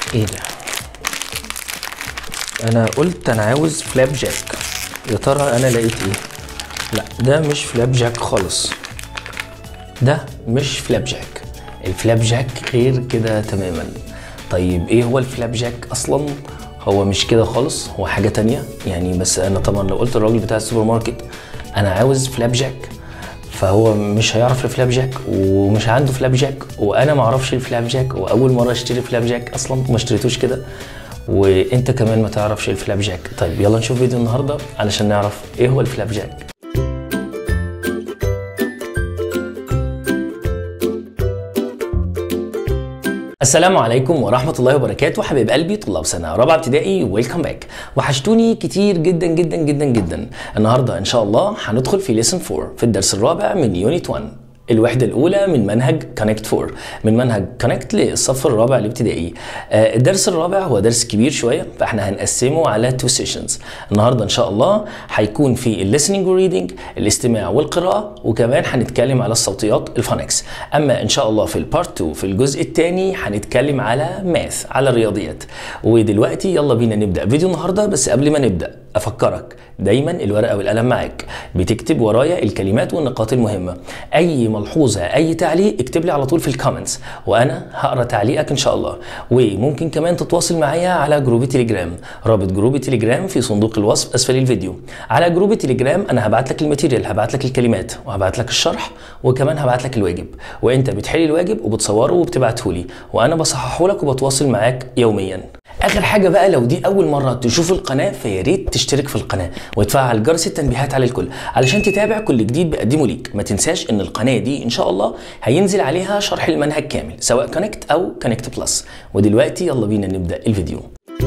ايه ده انا قلت انا عاوز فلاب جاك يا ترى انا لقيت ايه لا ده مش فلاب جاك خالص ده مش فلاب جاك الفلاب جاك غير كده تماما طيب ايه هو الفلاب جاك اصلا هو مش كده خالص هو حاجة تانية يعني بس انا طبعا لو قلت الراجل بتاع السوبر ماركت انا عاوز فلاب جاك فهو مش هيعرف الفلاب جاك ومش عنده فلاب جاك وانا ما اعرفش الفلاب جاك واول مره اشتري فلاب جاك اصلا ما اشتريتوش كده وانت كمان ما تعرفش الفلاب جاك طيب يلا نشوف فيديو النهارده علشان نعرف ايه هو الفلاب جاك السلام عليكم ورحمة الله وبركاته حبيب قلبي طلاب سنة رابعة ابتدائي ويلكم باك وحشتوني كتير جدا جدا جدا جدا النهاردة إن شاء الله هندخل في ليسن 4 في الدرس الرابع من يونت 1 الوحدة الأولى من منهج كونكت 4 من منهج كونكت للصف الرابع الابتدائي آه، الدرس الرابع هو درس كبير شوية فاحنا هنقسمه على تو سيشنز النهاردة إن شاء الله هيكون في الليسننج والريدنج الاستماع والقراءة وكمان هنتكلم على الصوتيات الفونكس أما إن شاء الله في البارت 2 في الجزء الثاني هنتكلم على ماث على الرياضيات ودلوقتي يلا بينا نبدأ فيديو النهاردة بس قبل ما نبدأ أفكرك دايما الورقة والقلم معاك بتكتب ورايا الكلمات والنقاط المهمة أي ملحوظة أي تعليق اكتب لي على طول في الكومنتس وأنا هقرا تعليقك إن شاء الله وممكن كمان تتواصل معايا على جروب تليجرام رابط جروب تليجرام في صندوق الوصف أسفل الفيديو على جروب تليجرام أنا هبعت لك الماتيريال هبعت لك الكلمات وهبعت لك الشرح وكمان هبعت لك الواجب وأنت بتحل الواجب وبتصوره وبتبعته لي وأنا بصححه لك وبتواصل معاك يوميا اخر حاجه بقى لو دي اول مره تشوف القناه فيا ريت تشترك في القناه وتفعل جرس التنبيهات على الكل علشان تتابع كل جديد بقدمه ليك ما تنساش ان القناه دي ان شاء الله هينزل عليها شرح المنهج كامل سواء كونكت او كونكت بلس ودلوقتي يلا بينا نبدا الفيديو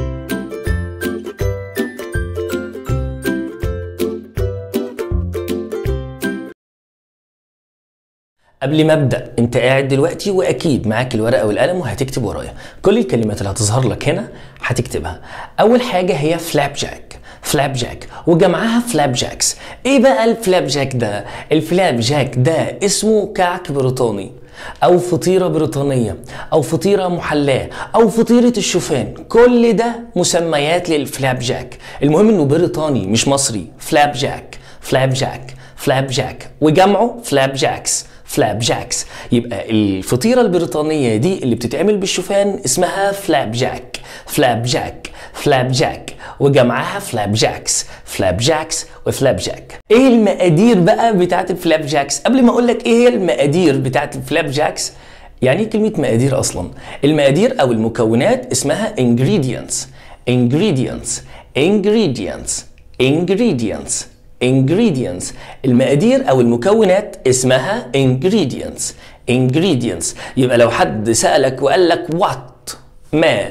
قبل ما ابدا انت قاعد دلوقتي واكيد معاك الورقه والقلم وهتكتب ورايا كل الكلمات اللي هتظهر لك هنا هتكتبها اول حاجه هي فلاب جاك فلاب جاك وجمعها فلاب جاكس ايه بقى الفلاب جاك ده الفلاب جاك ده اسمه كعك بريطاني او فطيره بريطانيه او فطيره محلاه او فطيره الشوفان كل ده مسميات للفلاب جاك المهم انه بريطاني مش مصري فلاب جاك فلاب جاك فلاب جاك وجمعه فلاب جاكس فلاب جاكس يبقى الفطيرة البريطانية دي اللي بتتعمل بالشوفان اسمها فلاب جاك فلاب جاك فلاب جاك وجمعها فلاب جاكس فلاب جاكس وفلاب جاك ايه المقادير بقى بتاعت الفلاب جاكس قبل ما اقول لك ايه هي المقادير بتاعت الفلاب جاكس يعني ايه كلمة مقادير اصلا المقادير او المكونات اسمها ingredients ingredients ingredients ingredients ingredients المقادير او المكونات اسمها ingredients ingredients يبقى لو حد سألك وقال لك what ما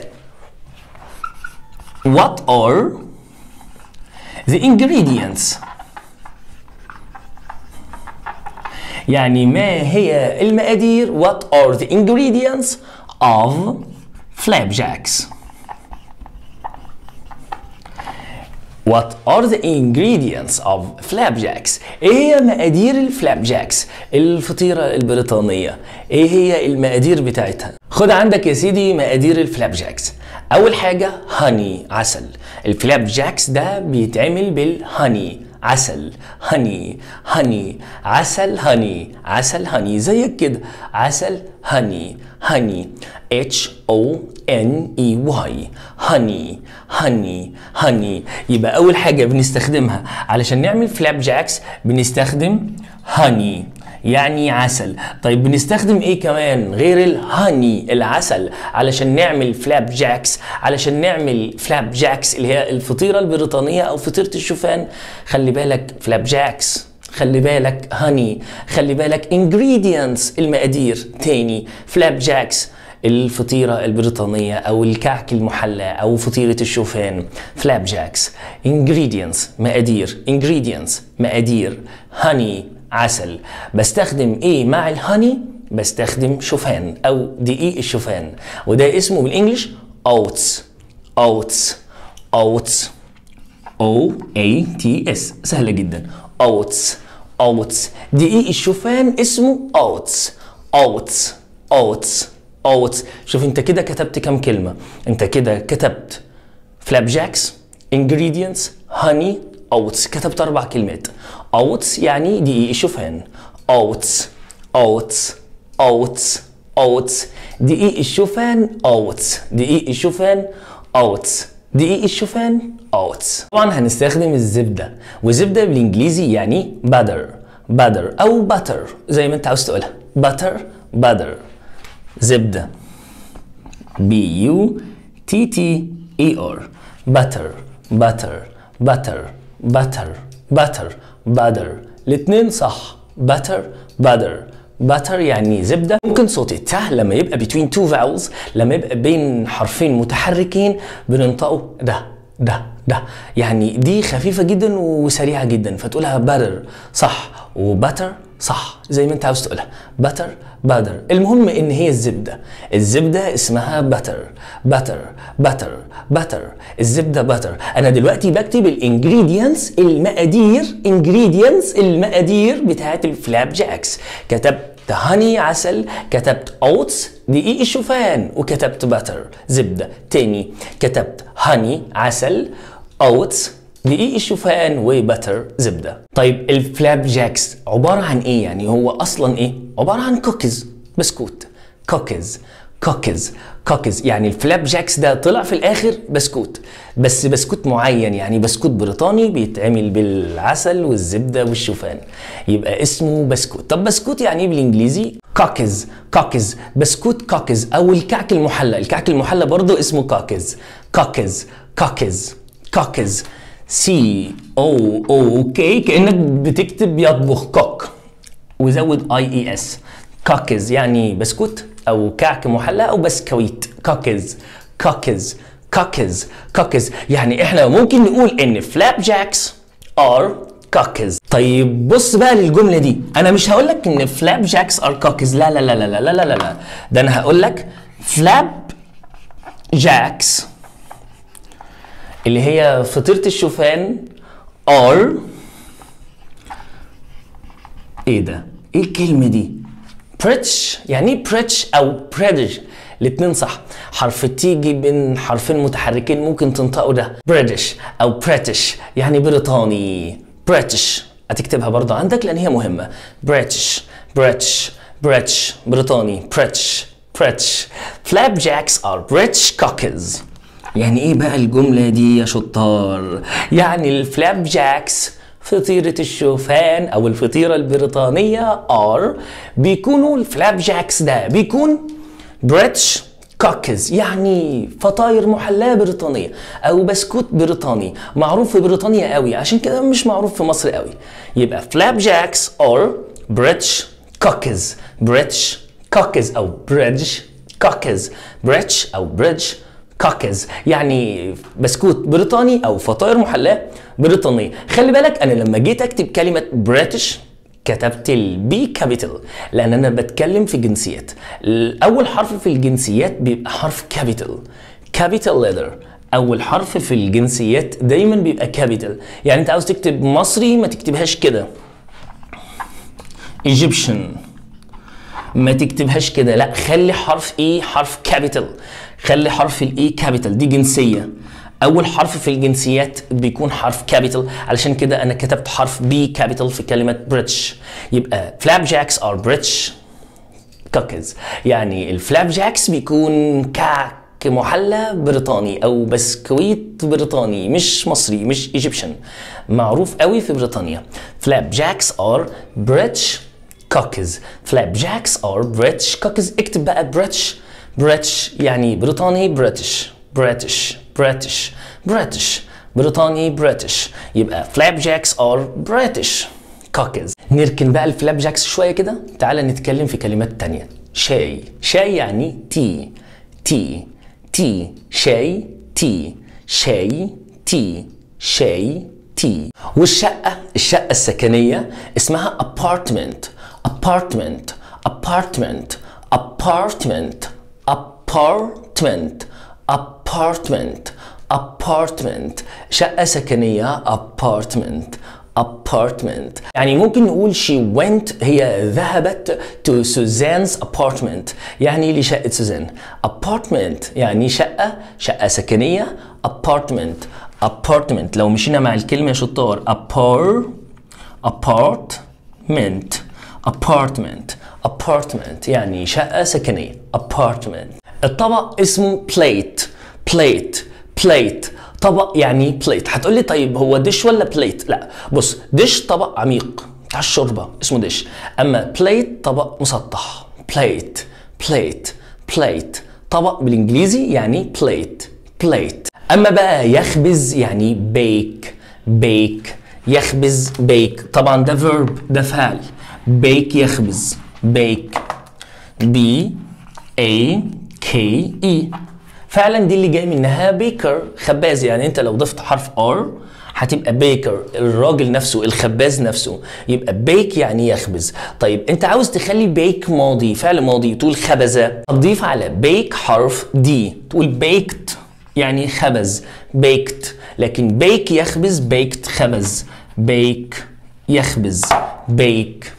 what are the ingredients يعني ما هي المقادير what are the ingredients of flapjacks What are the ingredients of flapjacks؟ ايه هي مقادير الفلابجاكس؟ الفطيرة البريطانية، ايه هي المقادير بتاعتها؟ خد عندك يا سيدي مقادير الفلابجاكس. أول حاجة هاني عسل، الفلابجاكس ده بيتعمل بالهاني عسل هاني هاني عسل هاني عسل هاني زيك كده عسل هاني هاني H O N E Y هاني هاني هاني يبقى أول حاجة بنستخدمها علشان نعمل فلاب جاكس بنستخدم هاني يعني عسل طيب بنستخدم ايه كمان غير الهاني العسل علشان نعمل فلاب جاكس علشان نعمل فلاب جاكس اللي هي الفطيرة البريطانية او فطيرة الشوفان خلي بالك فلاب جاكس خلي بالك هاني خلي بالك ingredients المقادير تاني فلاب جاكس الفطيرة البريطانية أو الكعك المحلى أو فطيرة الشوفان فلاب جاكس ingredients مقادير ingredients مقادير هاني عسل بستخدم ايه مع الهاني بستخدم شوفان او دقيق الشوفان وده اسمه بالانجلش oats oats oats O A T S سهلة جدا oats oats دقيق الشوفان اسمه oats oats oats اوتس شوف انت كده كتبت كام كلمه انت كده كتبت فلاب جاكس ingredients honey oats كتبت اربع كلمات oats يعني دقيق الشوفان oats oats oats oats دقيق الشوفان oats دقيق الشوفان oats دقيق الشوفان oats طبعا هنستخدم الزبده والزبده بالانجليزي يعني butter butter او butter زي ما انت عاوز تقولها butter butter زبده B U T T E R butter butter butter butter butter butter الاتنين صح butter butter butter يعني زبدة ممكن صوت التاء لما يبقى between two vowels لما يبقى بين حرفين متحركين بننطقه ده ده ده يعني دي خفيفة جدا وسريعة جدا فتقولها butter صح وبتر صح زي ما انت عاوز تقولها بتر بادر المهم ان هي الزبده الزبده اسمها بتر بتر بتر بتر الزبده بتر انا دلوقتي بكتب الانجريدينتس المقادير انجريدينتس المقادير بتاعت الفلاب جاكس كتبت هاني عسل كتبت اوتس دقيق الشوفان وكتبت بتر زبده تاني كتبت هاني عسل اوتس دقيق الشوفان وبتر زبده طيب الفلاب جاكس عباره عن ايه يعني هو اصلا ايه عباره عن كوكيز بسكوت كوكيز كوكيز كوكيز يعني الفلاب جاكس ده طلع في الاخر بسكوت بس بسكوت معين يعني بسكوت بريطاني بيتعمل بالعسل والزبده والشوفان يبقى اسمه بسكوت طب بسكوت يعني ايه بالانجليزي كوكيز كوكيز بسكوت كوكيز او الكعك المحلى الكعك المحلى برضه اسمه كوكيز كوكيز كوكيز كوكيز سي او او كي كانك بتكتب يطبخ كوك وزود اي اي اس كوكيز يعني بسكوت او كعك محلى او بسكويت كوكيز كوكيز كوكيز كوكيز يعني احنا ممكن نقول ان فلاب جاكس ار كوكيز طيب بص بقى للجمله دي انا مش هقول لك ان فلاب جاكس ار كوكيز لا لا لا لا لا لا لا لا ده انا هقول لك فلاب جاكس اللي هي فطيرة الشوفان ار ايه ده؟ ايه الكلمة دي؟ بريتش يعني ايه بريتش او بريدج الاتنين صح حرف تيجي بين حرفين متحركين ممكن تنطقوا ده بريتش او بريتش يعني بريطاني بريتش هتكتبها برضه عندك لان هي مهمة بريتش بريتش بريتش بريطاني بريتش بريتش فلاب جاكس ار بريتش كوكيز يعني ايه بقى الجملة دي يا شطار؟ يعني الفلاب جاكس فطيرة الشوفان أو الفطيرة البريطانية ار بيكونوا الفلاب جاكس ده بيكون بريتش كوكيز يعني فطاير محلاة بريطانية أو بسكوت بريطاني معروف في بريطانيا قوي عشان كده مش معروف في مصر قوي يبقى فلاب جاكس اور بريتش كوكيز بريتش كوكيز أو بريدج كوكيز بريتش أو بريدج كوكيز يعني بسكوت بريطاني او فطاير محلاه بريطانيه خلي بالك انا لما جيت اكتب كلمه بريتش كتبت البي كابيتال لان انا بتكلم في جنسيات اول حرف في الجنسيات بيبقى حرف كابيتال كابيتال ليتر اول حرف في الجنسيات دايما بيبقى كابيتال يعني انت عاوز تكتب مصري ما تكتبهاش كده ايجيبشن ما تكتبهاش كده لا خلي حرف ايه حرف كابيتال خلي حرف الاي كابيتال دي جنسيه اول حرف في الجنسيات بيكون حرف كابيتال علشان كده انا كتبت حرف بي كابيتال في كلمه بريتش يبقى فلاب جاكس ار بريتش كوكيز يعني الفلاب جاكس بيكون كعك محلى بريطاني او بسكويت بريطاني مش مصري مش ايجيبشن معروف قوي في بريطانيا فلاب جاكس ار بريتش كوكيز فلاب جاكس ار بريتش كوكيز اكتب بقى بريتش بريتش يعني بريطاني بريتش بريتش بريتش بريتش بريطاني بريتش يبقى فلاب جاكس ار بريتش كوكيز نركن بقى الفلاب جاكس شويه كده تعال نتكلم في كلمات تانية شاي شاي يعني تي تي تي شاي تي شاي تي شاي تي والشقة الشقة السكنية اسمها apartment apartment apartment apartment apartment apartment apartment شقة سكنية apartment apartment يعني ممكن نقول she went هي ذهبت to Suzanne's apartment يعني لشقة سوزان apartment يعني شقة شقة سكنية apartment apartment لو مشينا مع الكلمة يا شطار apart apartment apartment apartment يعني شقة سكنية apartment الطبق اسمه plate plate plate طبق يعني plate هتقول لي طيب هو ديش ولا plate لا بص ديش طبق عميق بتاع الشوربة اسمه ديش اما plate طبق مسطح plate plate plate طبق بالانجليزي يعني plate plate اما بقى يخبز يعني bake bake يخبز bake طبعا ده verb ده فعل bake يخبز bake B A K E فعلا دي اللي جاي منها بيكر خباز يعني انت لو ضفت حرف ار هتبقى بيكر الراجل نفسه الخباز نفسه يبقى بيك يعني يخبز طيب انت عاوز تخلي بيك ماضي فعل ماضي تقول خبز تضيف على بيك حرف دي تقول بيكت يعني خبز بيكت لكن بيك يخبز بيكت خبز بيك يخبز بيك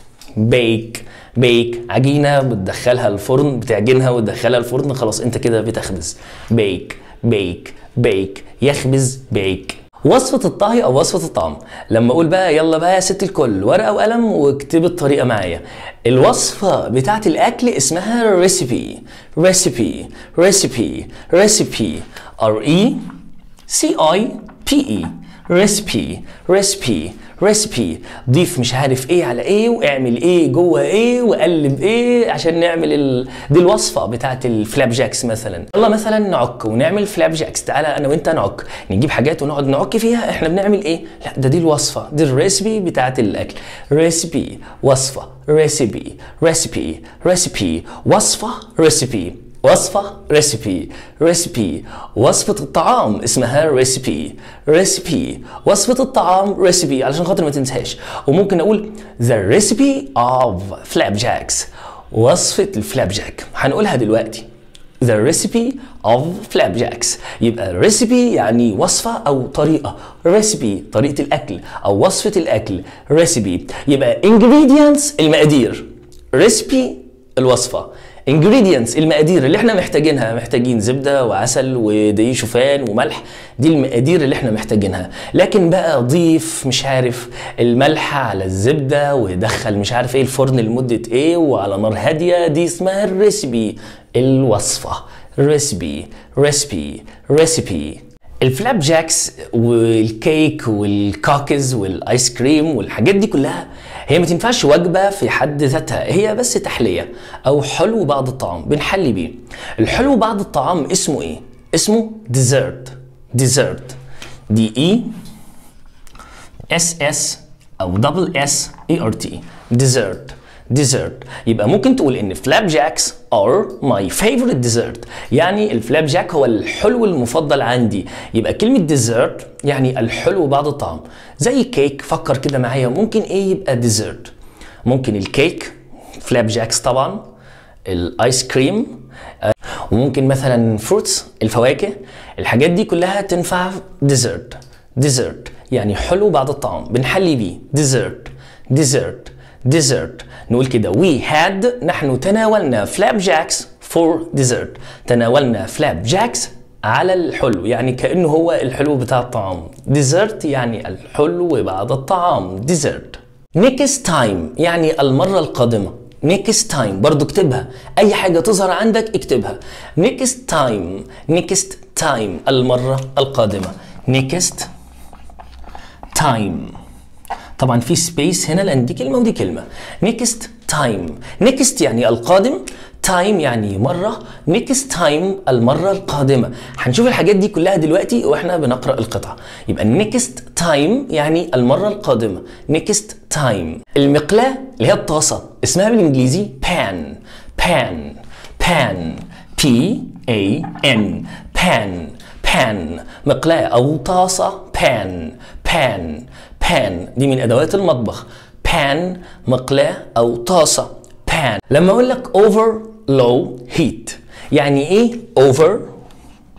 بيك بيك عجينه بتدخلها الفرن بتعجنها وتدخلها الفرن خلاص انت كده بتخبز بيك بيك بيك يخبز بيك وصفة الطهي أو وصفة الطعام لما أقول بقى يلا بقى يا ست الكل ورقة وقلم واكتب الطريقة معايا الوصفة بتاعت الأكل اسمها ريسيبي ريسيبي ريسيبي ريسيبي R E C I P E ريسبي ريسبي ريسبي ضيف مش عارف ايه على ايه واعمل ايه جوه ايه وقلب ايه عشان نعمل ال... دي الوصفه بتاعت الفلاب جاكس مثلا يلا مثلا نعك ونعمل فلاب جاكس تعالى انا وانت نعك نجيب حاجات ونقعد نعك فيها احنا بنعمل ايه لا ده دي الوصفه دي الريسبي بتاعت الاكل ريسبي وصفه ريسبي ريسبي ريسبي وصفه ريسبي وصفة ريسيبي ريسيبي وصفة الطعام اسمها ريسيبي ريسيبي وصفة الطعام ريسيبي علشان خاطر ما تنساش وممكن اقول the recipe of flapjacks وصفة الفلابجاك هنقولها دلوقتي the recipe of flapjacks يبقى recipe يعني وصفة أو طريقة recipe طريقة الأكل أو وصفة الأكل recipe يبقى ingredients المقادير recipe الوصفة ingredients المقادير اللي احنا محتاجينها محتاجين زبدة وعسل ودقيق شوفان وملح دي المقادير اللي احنا محتاجينها لكن بقى ضيف مش عارف الملح على الزبدة ودخل مش عارف ايه الفرن لمدة ايه وعلى نار هادية دي اسمها الريسبي الوصفة ريسبي ريسبي ريسبي الفلاب جاكس والكيك والكاكز والايس كريم والحاجات دي كلها هي ما تنفعش وجبه في حد ذاتها هي بس تحليه او حلو بعض الطعام بنحلي بيه الحلو بعض الطعام اسمه ايه اسمه ديزرت ديزرت دي اي اس اس او دبل اس اي ار تي ديزرت ديزرت يبقى ممكن تقول ان فلاب جاكس are my favorite dessert يعني الفلاب جاك هو الحلو المفضل عندي يبقى كلمة ديزرت يعني الحلو بعد الطعام زي كيك فكر كده معايا ممكن ايه يبقى ديزرت ممكن الكيك فلاب جاكس طبعا الايس كريم وممكن مثلا فروتس الفواكه الحاجات دي كلها تنفع ديزرت ديزرت يعني حلو بعد الطعام بنحلي بيه ديزرت ديزرت ديزرت نقول كده we had نحن تناولنا فلاب جاكس for dessert تناولنا فلاب جاكس على الحلو يعني كأنه هو الحلو بتاع الطعام ديزرت يعني الحلو بعد الطعام ديزرت next time يعني المرة القادمة next time برضو اكتبها اي حاجة تظهر عندك اكتبها next time next time المرة القادمة next time طبعا في سبيس هنا لان دي كلمه ودي كلمه نيكست تايم نيكست يعني القادم تايم يعني مره نيكست تايم المره القادمه هنشوف الحاجات دي كلها دلوقتي واحنا بنقرا القطعه يبقى نيكست تايم يعني المره القادمه نيكست تايم المقلاه اللي هي الطاسه اسمها بالانجليزي بان بان بان بي اي ان بان بان مقلاه او طاسه بان بان بان دي من ادوات المطبخ بان مقلاه او طاسه بان لما اقول لك over low heat يعني ايه over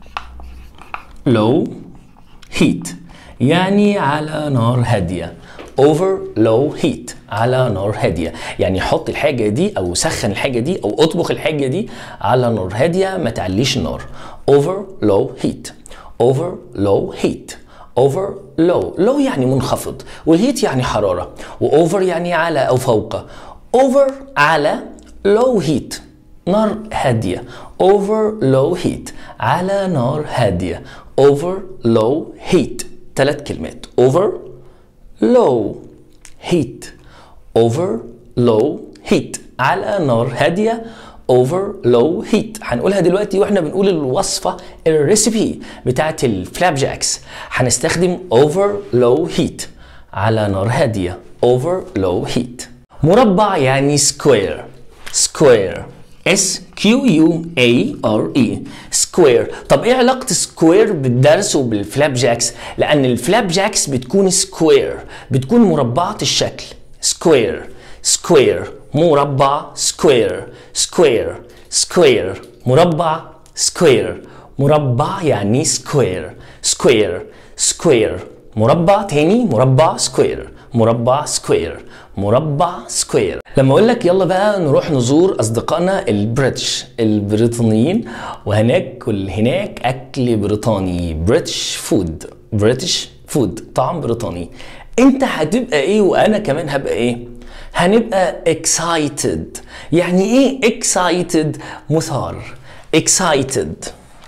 low heat يعني على نار هاديه over low heat على نار هاديه يعني حط الحاجه دي او سخن الحاجه دي او اطبخ الحاجه دي على نار هاديه ما تعليش النار over low heat over low heat over low low يعني منخفض والهيت يعني حراره واوفر يعني على او فوق over على low heat نار هاديه over low heat على نار هاديه over low heat ثلاث كلمات over low heat over low heat على نار هادية over low heat هنقولها دلوقتي واحنا بنقول الوصفة الريسيبي بتاعت الفلاب جاكس هنستخدم over low heat على نار هادية over low heat مربع يعني square square S Q U A R E سكوير طب ايه علاقة سكوير بالدرس وبالفلاب جاكس لان الفلاب جاكس بتكون سكوير بتكون مربعة الشكل سكوير سكوير مربع سكوير سكوير سكوير مربع سكوير مربع يعني سكوير سكوير سكوير مربع تاني مربع سكوير مربع سكوير مربع سكوير لما اقول لك يلا بقى نروح نزور اصدقائنا البريتش البريطانيين وهناكل هناك اكل بريطاني بريتش فود بريتش فود طعم بريطاني انت هتبقى ايه وانا كمان هبقى ايه هنبقى excited يعني ايه excited مثار excited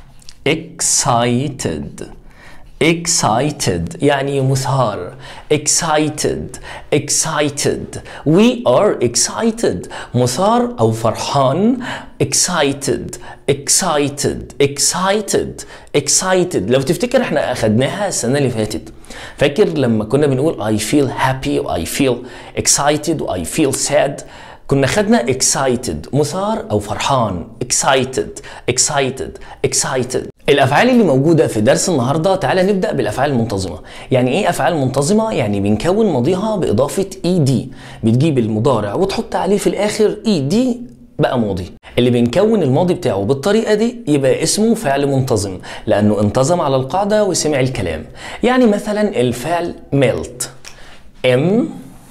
excited excited يعني مثار excited excited we are excited مثار أو فرحان excited excited excited excited لو تفتكر احنا أخدناها السنة اللي فاتت فاكر لما كنا بنقول I feel happy و I feel excited و I feel sad كنا خدنا excited مثار او فرحان excited excited excited الافعال اللي موجوده في درس النهارده تعالى نبدا بالافعال المنتظمه يعني ايه افعال منتظمه يعني بنكون ماضيها باضافه اي دي بتجيب المضارع وتحط عليه في الاخر اي دي بقى ماضي اللي بنكون الماضي بتاعه بالطريقه دي يبقى اسمه فعل منتظم لانه انتظم على القاعده وسمع الكلام يعني مثلا الفعل melt M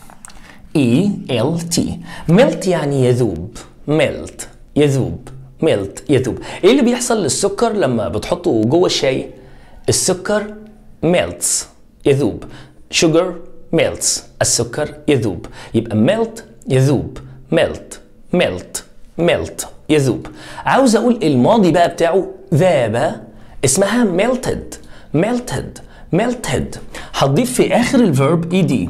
E L T melt يعني يذوب melt يذوب melt يذوب ايه اللي بيحصل للسكر لما بتحطه جوه الشاي السكر melts يذوب sugar melts السكر يذوب يبقى melt يذوب melt melt melt يذوب عاوز اقول الماضي بقى بتاعه ذاب اسمها melted melted melted هتضيف في اخر الفيرب اي دي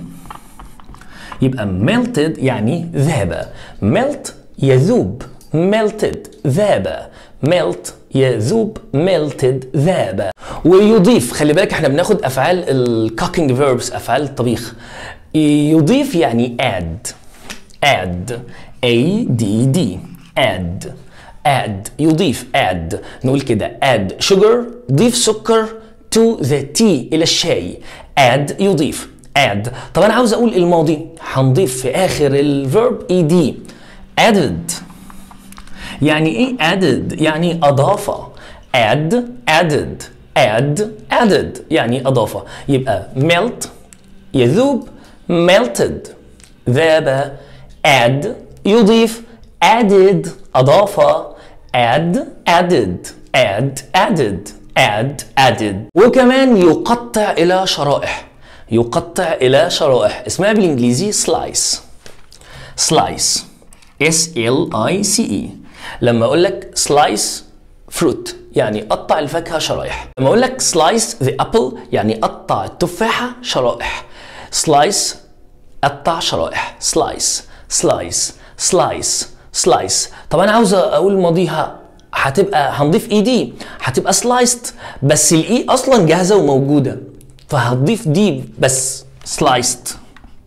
يبقى melted يعني ذاب melt يذوب melted ذاب melt يذوب melted ذاب ويضيف خلي بالك احنا بناخد افعال الكوكينج فيربس افعال الطبيخ يضيف يعني add add a d d add add يضيف add نقول كده add sugar ضيف سكر to the tea الى الشاي add يضيف add طب انا عاوز اقول الماضي هنضيف في اخر الفيرب ed added يعني ايه added يعني اضاف add added add added يعني اضاف يبقى melt يذوب melted ذاب add يضيف added اضاف add added add added add added وكمان يقطع الى شرائح يقطع إلى شرائح اسمها بالإنجليزي slice slice S L I C E لما أقول لك slice fruit يعني قطع الفاكهة شرايح لما أقول لك slice the apple يعني قطع التفاحة شرائح slice قطع شرائح slice slice slice slice طب أنا عاوز أقول ماضيها هتبقى هنضيف اي دي هتبقى sliced بس الاي اصلا جاهزه وموجوده فهتضيف دي بس سلايست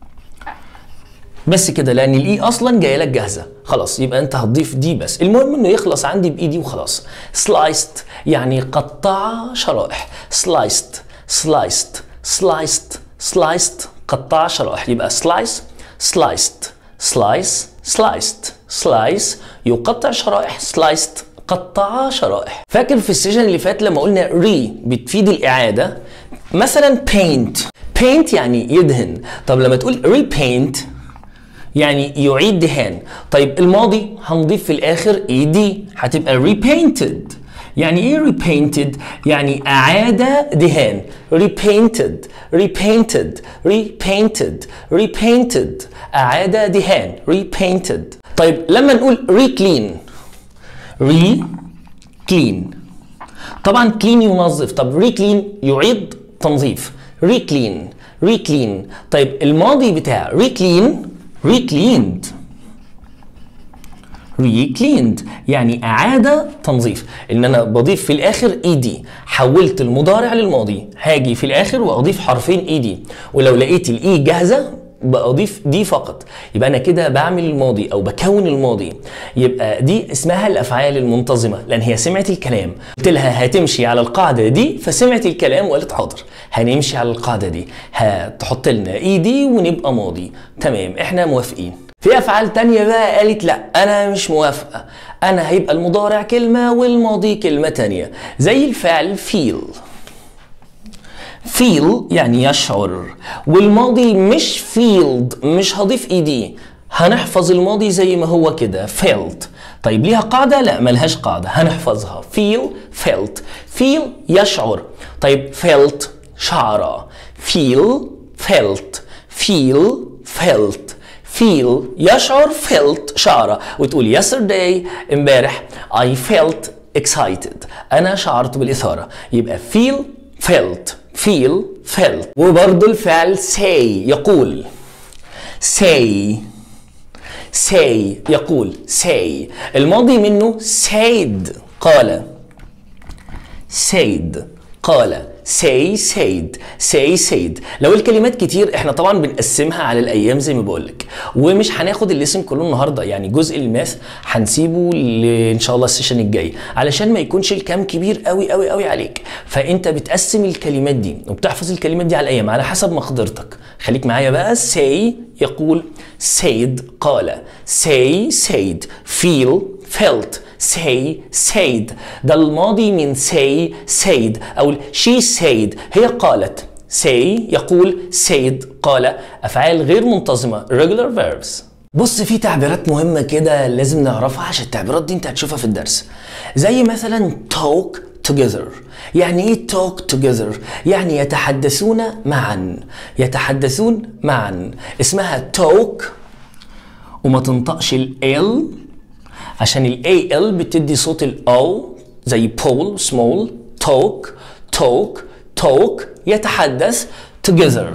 بس كده لان الاي اصلا جايه لك جاهزه خلاص يبقى انت هتضيف دي بس المهم انه يخلص عندي بايدي وخلاص سلايست يعني قطع شرائح سلايست سلايست سلايست سلايست قطع شرائح يبقى سلايس سلايست سلايس سلايست سلايس يقطع شرائح سلايست قطع شرائح فاكر في السيشن اللي فات لما قلنا ري بتفيد الاعاده مثلا paint paint يعني يدهن طب لما تقول repaint يعني يعيد دهان طيب الماضي هنضيف في الاخر اي دي هتبقى repainted يعني ايه repainted يعني اعاد دهان repainted repainted repainted repainted اعاد دهان repainted طيب لما نقول reclean re clean طبعا clean ينظف طب reclean يعيد تنظيف reclean reclean طيب الماضي بتاع reclean recleaned recleaned يعني اعاد تنظيف ان انا بضيف في الاخر اي دي حولت المضارع للماضي هاجي في الاخر واضيف حرفين اي دي ولو لقيت الاي جاهزه بضيف دي فقط يبقى انا كده بعمل الماضي او بكون الماضي يبقى دي اسمها الافعال المنتظمه لان هي سمعت الكلام قلت لها هتمشي على القاعده دي فسمعت الكلام وقالت حاضر هنمشي على القاعده دي هتحط لنا ايدي ونبقى ماضي تمام احنا موافقين في افعال تانية بقى قالت لا انا مش موافقه انا هيبقى المضارع كلمه والماضي كلمه تانية زي الفعل feel feel يعني يشعر والماضي مش فيلد مش هضيف ايدي هنحفظ الماضي زي ما هو كده felt طيب ليها قاعدة؟ لا ملهاش قاعدة هنحفظها feel felt feel يشعر طيب felt شعر feel felt feel felt feel يشعر felt شعر وتقول yesterday امبارح I felt excited أنا شعرت بالإثارة يبقى feel felt feel felt وبرضه الفعل say يقول say say يقول say الماضي منه said قال said قال say said say said لو الكلمات كتير احنا طبعا بنقسمها على الايام زي ما بقولك ومش هناخد الليسن كله النهارده يعني جزء الماث هنسيبه ل- ان شاء الله السيشن الجاي علشان ما يكونش الكام كبير قوي قوي قوي عليك فانت بتقسم الكلمات دي وبتحفظ الكلمات دي على الايام على حسب مقدرتك خليك معايا بقى say يقول said قال say said feel felt say said ده الماضي من say said أو she said هي قالت say يقول said قال أفعال غير منتظمة regular verbs بص في تعبيرات مهمة كده لازم نعرفها عشان التعبيرات دي انت هتشوفها في الدرس زي مثلا talk together يعني ايه talk together يعني يتحدثون معا يتحدثون معا اسمها talk وما تنطقش ال L عشان ال AL بتدي صوت ال O زي Paul small talk talk talk يتحدث together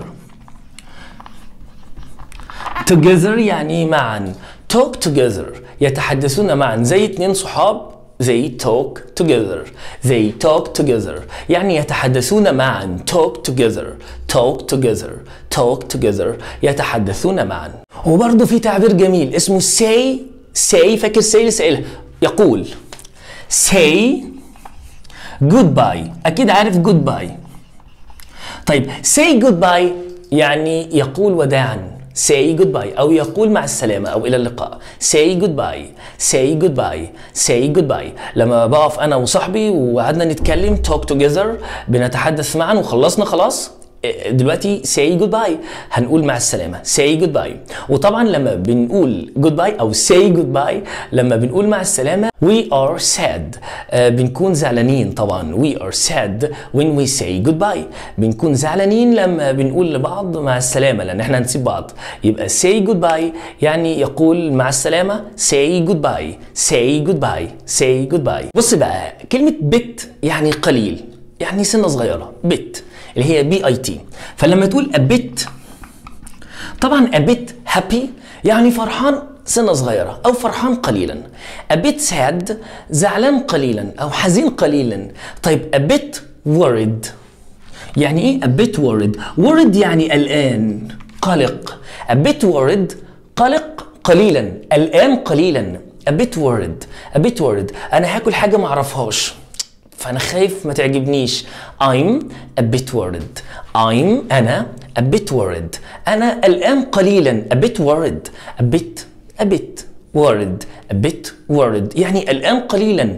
together يعني معا talk together يتحدثون معا زي اتنين صحاب they talk together they talk together يعني يتحدثون معا talk together talk together talk together يتحدثون معا وبرضه في تعبير جميل اسمه say say فاكر say اللي سائلها يقول say goodbye اكيد عارف goodbye طيب say goodbye يعني يقول وداعا say goodbye أو يقول مع السلامة أو إلى اللقاء say goodbye say goodbye say goodbye لما بقف أنا وصاحبي وقعدنا نتكلم talk together بنتحدث معا وخلصنا خلاص دلوقتي say goodbye هنقول مع السلامة say goodbye وطبعا لما بنقول goodbye أو say goodbye لما بنقول مع السلامة we are sad آه بنكون زعلانين طبعا we are sad when we say goodbye بنكون زعلانين لما بنقول لبعض مع السلامة لأن احنا هنسيب بعض يبقى say goodbye يعني يقول مع السلامة say goodbye say goodbye say goodbye بص بقى كلمة bit يعني قليل يعني سنة صغيرة bit اللي هي بي اي تي فلما تقول a bit طبعا a bit happy يعني فرحان سنة صغيرة أو فرحان قليلا a bit sad زعلان قليلا أو حزين قليلا طيب a bit worried يعني إيه a bit worried worried يعني قلقان قلق a bit worried قلق قليلا قلقان قليلا a bit worried a bit worried أنا هاكل حاجة معرفهاش فأنا خايف ما تعجبنيش I'm a bit worried I'm أنا a bit worried أنا قلقان قليلا a bit worried a bit a bit worried a bit worried يعني قلقان قليلا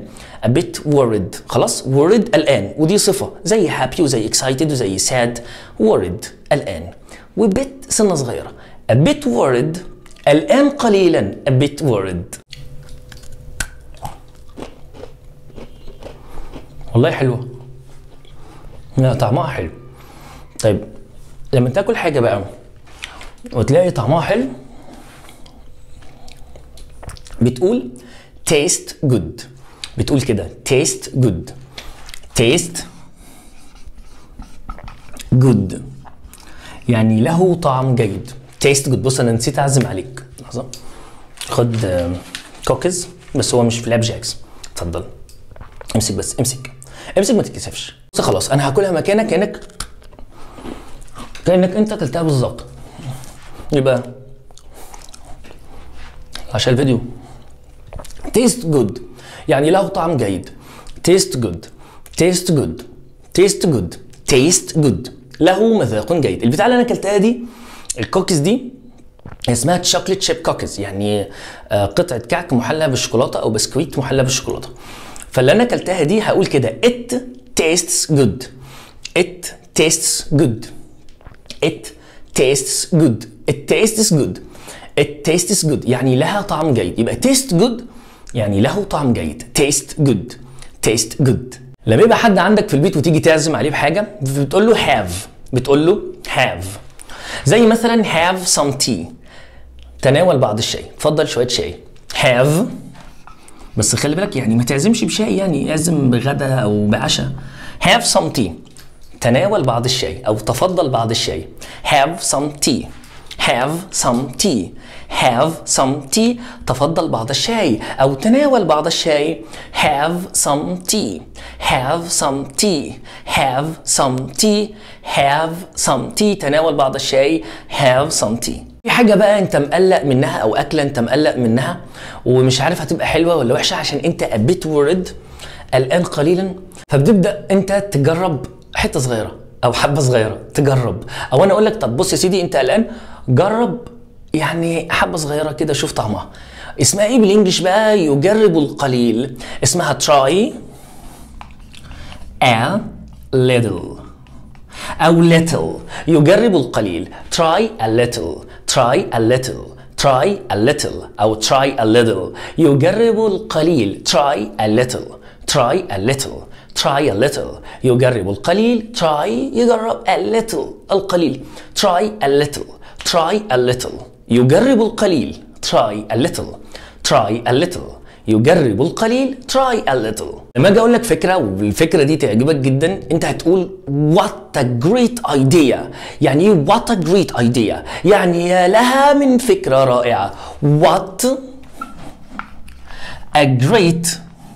a bit worried خلاص worried قلقان ودي صفة زي happy وزي excited وزي sad worried قلقان وبت سنة صغيرة a bit worried قلقان قليلا a bit worried والله حلوة لا طعمها حلو طيب لما تاكل حاجة بقى وتلاقي طعمها حلو بتقول taste good بتقول كده taste good taste good يعني له طعم جيد taste good بص انا نسيت اعزم عليك لحظه خد آم، كوكيز بس هو مش فلاب جاكس اتفضل امسك بس امسك امسك ما تتكسفش بص خلاص انا هاكلها مكانك كانك كانك انت اكلتها بالظبط يبقى عشان الفيديو تيست جود يعني له طعم جيد تيست جود تيست جود تيست جود تيست جود له مذاق جيد البتاع اللي انا اكلتها دي الكوكيز دي اسمها تشوكلت شيب كوكيز يعني آه، قطعه كعك محلى بالشوكولاته او بسكويت محلى بالشوكولاته فاللي انا اكلتها دي هقول كده it tastes good it tastes good it tastes good it tastes good it tastes good يعني لها طعم جيد يبقى taste good يعني له طعم جيد taste good taste good لما يبقى حد عندك في البيت وتيجي تعزم عليه بحاجه بتقول له have بتقول له have زي مثلا have some tea تناول بعض الشاي اتفضل شويه شاي have بس خلي بالك يعني ما تعزمش بشاي يعني اعزم بغدا او بعشاء have some tea تناول بعض الشاي او تفضل بعض الشاي have some tea have some tea have some tea تفضل بعض الشاي او تناول بعض الشاي have some tea have some tea have some tea have some tea تناول بعض الشاي have some tea في حاجة بقى انت مقلق منها او اكلة انت مقلق منها ومش عارف هتبقى حلوة ولا وحشة عشان انت ابيت ورد قلقان قليلا فبتبدأ انت تجرب حتة صغيرة او حبة صغيرة تجرب او انا اقول لك طب بص يا سيدي انت قلقان جرب يعني حبة صغيرة كده شوف طعمها اسمها ايه بالانجلش بقى يجرب القليل اسمها try a little أو little يجرب القليل try a little try a little try a little أو try a little يجرب القليل try a little try a little try a little يجرب القليل try يجرب a little القليل try a little try a little يجرب القليل try a little try a little يجرب القليل try a little لما اجي اقول لك فكره والفكره دي تعجبك جدا انت هتقول what a great idea يعني ايه what a great idea يعني يا لها من فكره رائعه what a great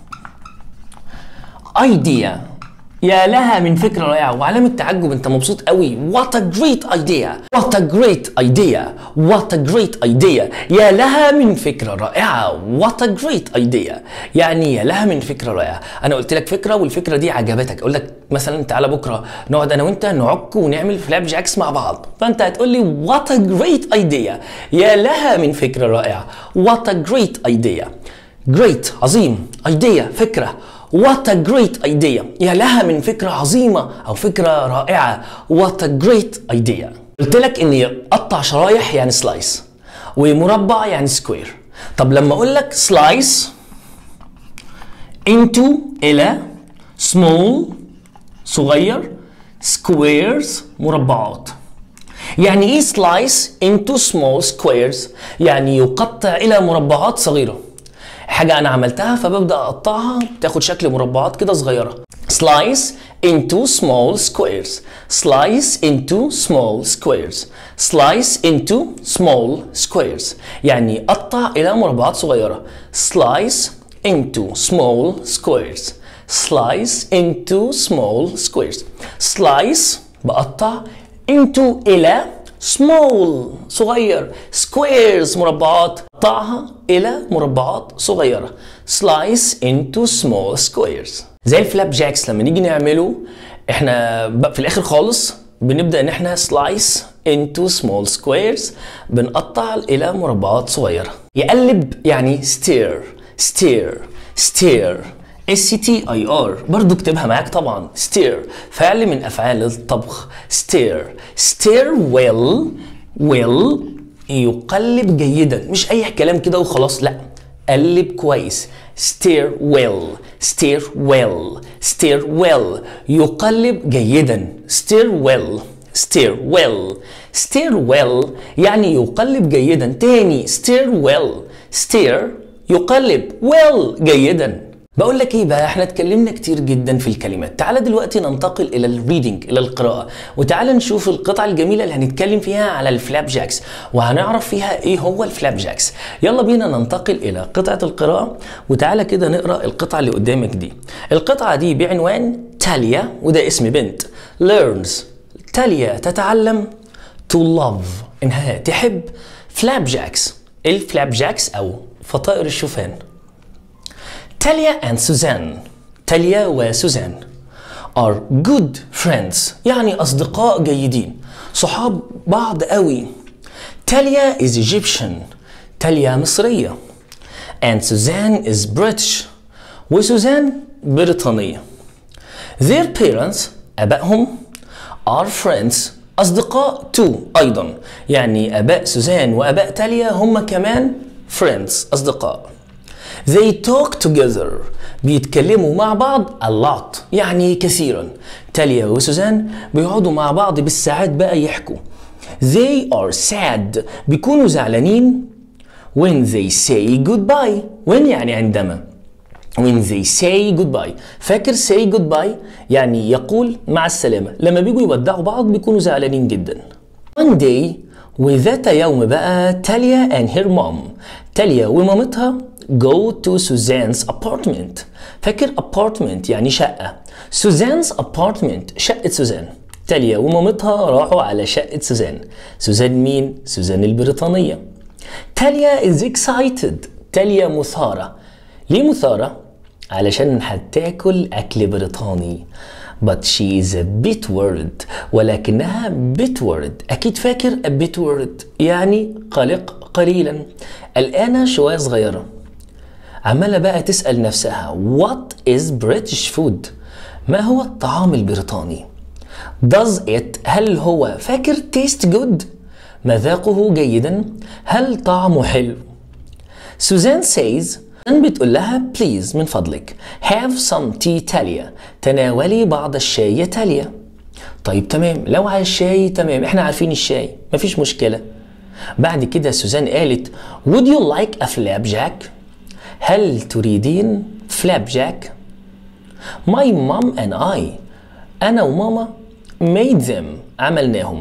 idea يا لها من فكرة رائعة وعلامة تعجب انت مبسوط قوي what a great idea what a great idea what a great idea يا لها من فكرة رائعة what a great idea يعني يا لها من فكرة رائعة انا قلت لك فكرة والفكرة دي عجبتك اقول لك مثلا تعالى بكرة نقعد انا وانت نعك ونعمل فلاب جاكس مع بعض فانت هتقول لي what a great idea يا لها من فكرة رائعة what a great idea great عظيم idea فكرة What a great idea يا لها من فكرة عظيمة أو فكرة رائعة What a great idea قلت لك إني قطع شرايح يعني سلايس ومربع يعني سكوير طب لما أقول لك سلايس into إلى small صغير squares مربعات يعني ايه slice into small squares يعني يقطع الى مربعات صغيره حاجه انا عملتها فببدا اقطعها تاخد شكل مربعات كده صغيره slice into small squares slice into small squares slice into small squares يعني قطع الى مربعات صغيره slice into small squares slice into small squares slice بقطع into إلى small صغير squares مربعات قطعها إلى مربعات صغيرة slice into small squares زي الفلاب جاكس لما نيجي نعمله احنا ب- في الآخر خالص بنبدأ إن احنا slice into small squares بنقطع إلى مربعات صغيرة يقلب يعني steer steer steer اس تي اي ار برضو اكتبها معاك طبعا ستير فعل من افعال الطبخ ستير ستير ويل ويل يقلب جيدا مش اي كلام كده وخلاص لا قلب كويس steer well steer well steer well يقلب جيدا steer well steer well steer well يعني يقلب جيدا تاني steer well steer يقلب well جيدا بقول لك ايه بقى احنا اتكلمنا كتير جدا في الكلمات تعالى دلوقتي ننتقل الى الريدنج الى القراءه وتعالى نشوف القطعه الجميله اللي هنتكلم فيها على الفلاب جاكس وهنعرف فيها ايه هو الفلاب جاكس يلا بينا ننتقل الى قطعه القراءه وتعالى كده نقرا القطعه اللي قدامك دي القطعه دي بعنوان تاليا وده اسم بنت learns تاليا تتعلم to love انها تحب فلاب جاكس الفلاب جاكس او فطائر الشوفان تاليا and سوزان تاليا وسوزان are good friends يعني أصدقاء جيدين صحاب بعض قوي تاليا is Egyptian تاليا مصرية and سوزان is British وسوزان بريطانية their parents أبائهم are friends أصدقاء too أيضا يعني أباء سوزان وأباء تاليا هم كمان friends أصدقاء They talk together بيتكلموا مع بعض a lot يعني كثيرا تاليا وسوزان بيقعدوا مع بعض بالساعات بقى يحكوا They are sad بيكونوا زعلانين when they say goodbye when يعني عندما when they say goodbye فاكر say goodbye يعني يقول مع السلامة لما بيجوا يودعوا بعض بيكونوا زعلانين جدا one day وذات يوم بقى تاليا and her mom تاليا ومامتها go to Suzanne's apartment فاكر apartment يعني شقة Suzanne's apartment شقة سوزان تاليا ومامتها راحوا على شقة سوزان سوزان مين؟ سوزان البريطانية تاليا is excited تاليا مثارة ليه مثارة؟ علشان هتاكل أكل بريطاني but she is a bit worried ولكنها bit worried أكيد فاكر a bit worried يعني قلق قليلا قلقانة شوية صغيرة عمالة بقى تسأل نفسها what is British food ما هو الطعام البريطاني does it هل هو فاكر taste good مذاقه جيدا هل طعمه حلو سوزان says بتقول لها please من فضلك have some tea تاليا تناولي بعض الشاي يا تاليا طيب تمام لو على الشاي تمام احنا عارفين الشاي مفيش مشكلة بعد كده سوزان قالت would you like a flapjack هل تريدين فلاب جاك؟ My mom and I أنا وماما made them عملناهم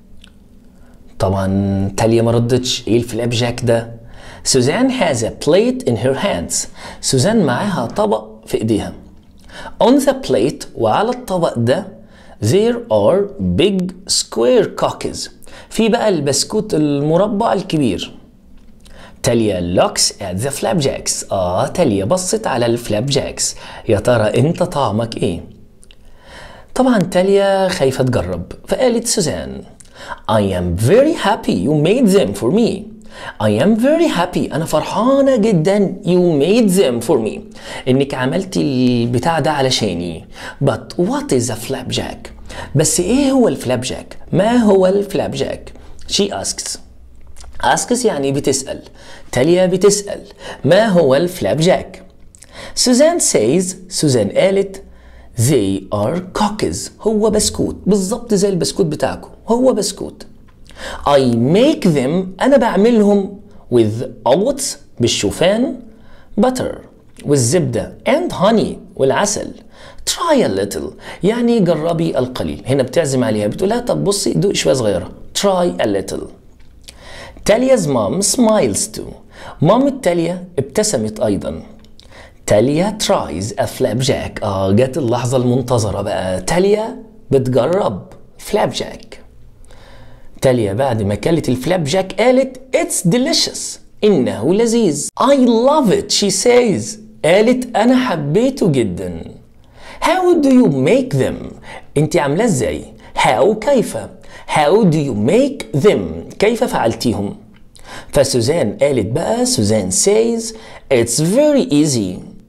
طبعا تاليا ما ردتش ايه الفلاب جاك ده سوزان has a plate in her hands سوزان معاها طبق في ايديها on the plate وعلى الطبق ده there are big square cookies في بقى البسكوت المربع الكبير تاليا looks at the flapjacks آه تاليا بصت على الفلاب جاكس يا ترى انت طعمك ايه طبعا تاليا خايفة تجرب فقالت سوزان I am very happy you made them for me I am very happy أنا فرحانة جدا you made them for me إنك عملتي البتاع ده علشاني but what is a flapjack بس إيه هو الفلابجاك ما هو الفلابجاك she asks asks يعني بتسأل تاليا بتسأل ما هو الفلاب جاك سوزان says سوزان قالت they are cookies هو بسكوت بالظبط زي البسكوت بتاعكم هو بسكوت I make them أنا بعملهم with oats بالشوفان butter والزبدة and honey والعسل try a little يعني جربي القليل هنا بتعزم عليها بتقولها طب بصي دوق شوية صغيرة try a little تاليا's mom smiles too مام تاليا ابتسمت أيضا تاليا tries a flapjack آه جت اللحظة المنتظرة بقى تاليا بتجرب flapjack تاليا بعد ما كلت الفلابجاك قالت it's delicious إنه لذيذ I love it she says قالت أنا حبيته جدا How do you make them أنت عاملاه إزاي How كيف How do you make them كيف فعلتيهم فسوزان قالت بقى سوزان says it's very easy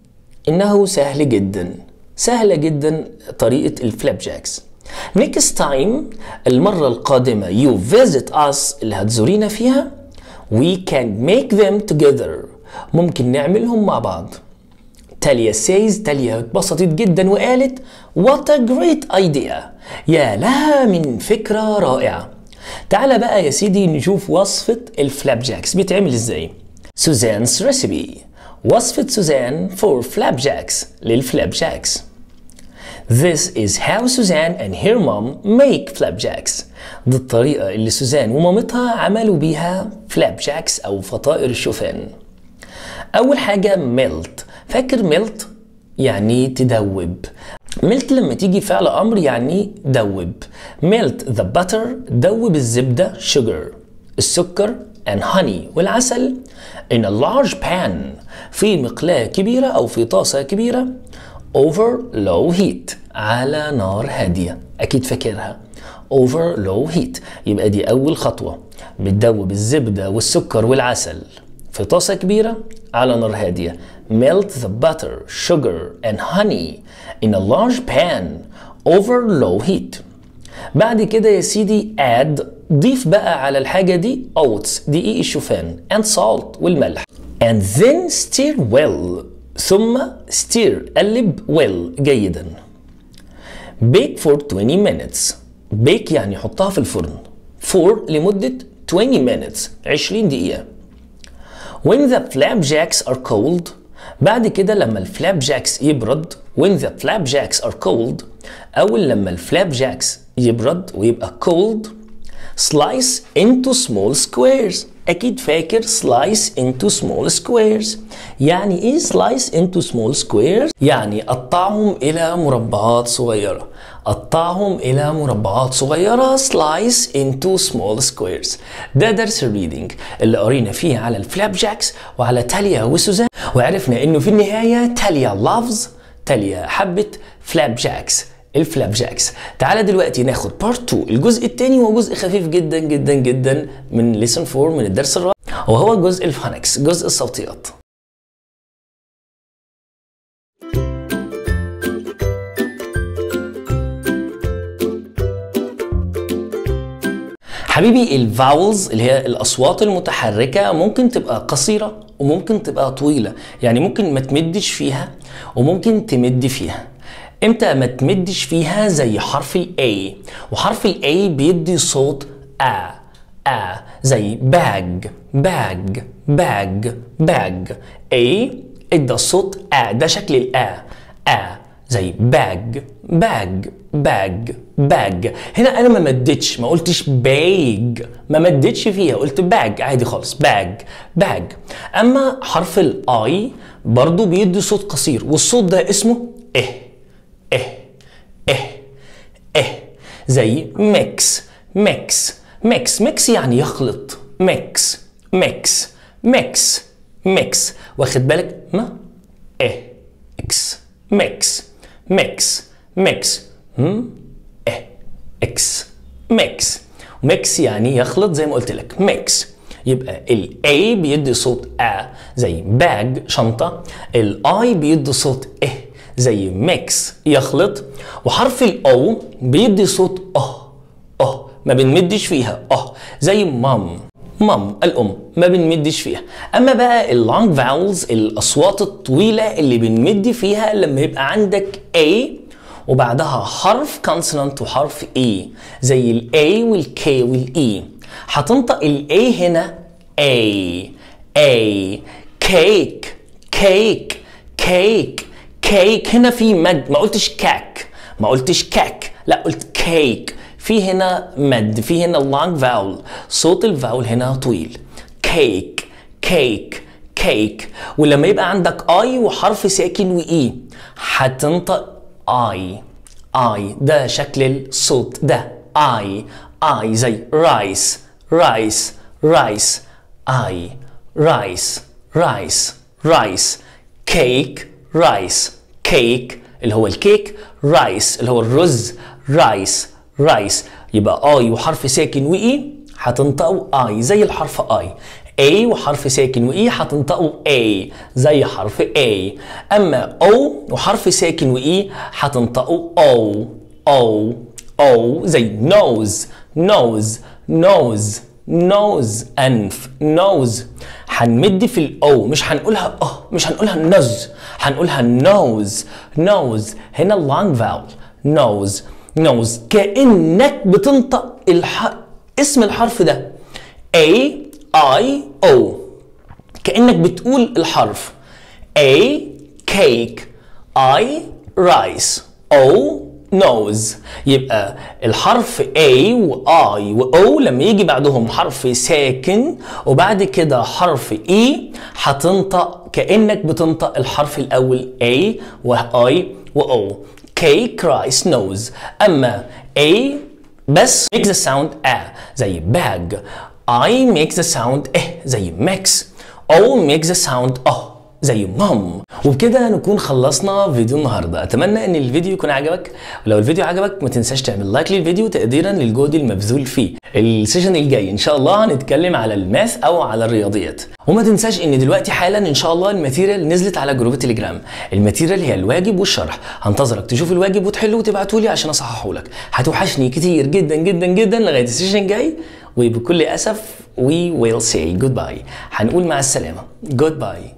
إنه سهل جدا سهلة جدا طريقة الفلاب جاكس next time المرة القادمة you visit us اللي هتزورينا فيها we can make them together ممكن نعملهم مع بعض تاليا says تاليا اتبسطت جدا وقالت what a great idea يا لها من فكرة رائعة تعال بقى يا سيدي نشوف وصفة الفلاب جاكس بيتعمل ازاي سوزان's recipe وصفة سوزان for flapjacks للفلاب جاكس This is how Suzanne and her mom make flapjacks. دي الطريقة اللي سوزان ومامتها عملوا بيها flapjacks أو فطائر الشوفان. أول حاجة ميلت، فاكر ميلت؟ يعني تدوب. ميلت لما تيجي فعل أمر يعني دوب. ميلت the butter دوب الزبدة sugar السكر and honey والعسل in a large pan في مقلاة كبيرة أو في طاسة كبيرة over low heat على نار هادية أكيد فاكرها over low heat يبقى دي أول خطوة بتدوب الزبدة والسكر والعسل في طاسة كبيرة على نار هادية melt the butter, sugar and honey in a large pan over low heat بعد كده يا سيدي add ضيف بقى على الحاجة دي oats دقيق الشوفان and salt والملح and then stir well ثم stir قلب well جيدا bake for 20 minutes bake يعني حطها في الفرن for لمدة 20 minutes 20 دقيقة when the flapjacks are cold بعد كده لما الفلاب جاكس يبرد when the flapjacks are cold أول لما الفلاب جاكس يبرد ويبقى cold slice into small squares أكيد فاكر slice into small squares يعني إيه slice into small squares؟ يعني قطعهم إلى مربعات صغيرة قطعهم إلى مربعات صغيرة slice into small squares ده درس الريدنج اللي قرينا فيه على الفلاب جاكس وعلى تاليا وسوزان وعرفنا إنه في النهاية تاليا loves تاليا حبت فلاب جاكس الفلاب جاكس تعالى دلوقتي ناخد بارت 2 الجزء الثاني هو جزء خفيف جدا جدا جدا من ليسن 4 من الدرس الرابع وهو جزء الفونكس جزء الصوتيات حبيبي الفاولز اللي هي الاصوات المتحركه ممكن تبقى قصيره وممكن تبقى طويله يعني ممكن ما تمدش فيها وممكن تمد فيها امتى ما تمدش فيها زي حرف الاي وحرف الاي بيدي صوت ا ا زي باج باج باج باج اي ادى صوت ا ده شكل الا ا زي باج باج باج باج هنا انا ما مدتش ما قلتش باج ما مدتش فيها قلت باج عادي خالص باج باج اما حرف الاي برضو بيدي صوت قصير والصوت ده اسمه اه اه اه اه زي ميكس ميكس ميكس ميكس يعني يخلط ميكس ميكس ميكس ميكس واخد بالك ما اه اكس ميكس ميكس ميكس هم اه اكس ميكس ميكس يعني يخلط زي ما قلت لك ميكس يبقى ال A بيدي صوت A زي باج شنطة ال I بيدي صوت إه زي ميكس يخلط وحرف ال O بيدي صوت أه أه ما بنمدش فيها أه زي مام مام الأم ما بنمدش فيها أما بقى اللونج فاولز الأصوات الطويلة اللي بنمد فيها لما يبقى عندك A وبعدها حرف كونسونانت وحرف E زي ال A وال K وال E هتنطق ال A هنا A A كيك كيك كيك كيك هنا في مد ما قلتش كاك ما قلتش كاك لا قلت كيك في هنا مد في هنا لونج فاول صوت الفاول هنا طويل كيك كيك كيك ولما يبقى عندك اي وحرف ساكن واي هتنطق اي اي ده شكل الصوت ده اي اي زي رايس رايس رايس اي رايس رايس رايس كيك رايس كيك اللي هو الكيك رايس اللي هو الرز رايس رايس يبقى اي وحرف ساكن واي هتنطقوا اي زي الحرف اي A وحرف ساكن وإي هتنطقوا A زي حرف A أما O وحرف ساكن وإي هتنطقوا O O O زي nose nose nose nose أنف nose هنمد في الأو مش هنقولها أه مش هنقولها نز هنقولها nose nose هنا long vowel nose nose كأنك بتنطق الح... اسم الحرف ده A I O كأنك بتقول الحرف A cake I rice O nose يبقى الحرف A و I و O لما يجي بعدهم حرف ساكن وبعد كده حرف E هتنطق كأنك بتنطق الحرف الأول A و I و O cake rice nose أما A بس make the sound A زي bag I make the sound eh زي mix O make the sound oh زي مام وبكده نكون خلصنا فيديو النهارده اتمنى ان الفيديو يكون عجبك ولو الفيديو عجبك ما تنساش تعمل لايك للفيديو تقديرا للجهد المبذول فيه السيشن الجاي ان شاء الله هنتكلم على الماث او على الرياضيات وما تنساش ان دلوقتي حالا ان شاء الله الماتيريال نزلت على جروب التليجرام الماتيريال هي الواجب والشرح هنتظرك تشوف الواجب وتحله وتبعته لي عشان اصححه لك هتوحشني كتير جدا جدا جدا لغايه السيشن الجاي وبكل اسف we will say goodbye هنقول مع السلامه goodbye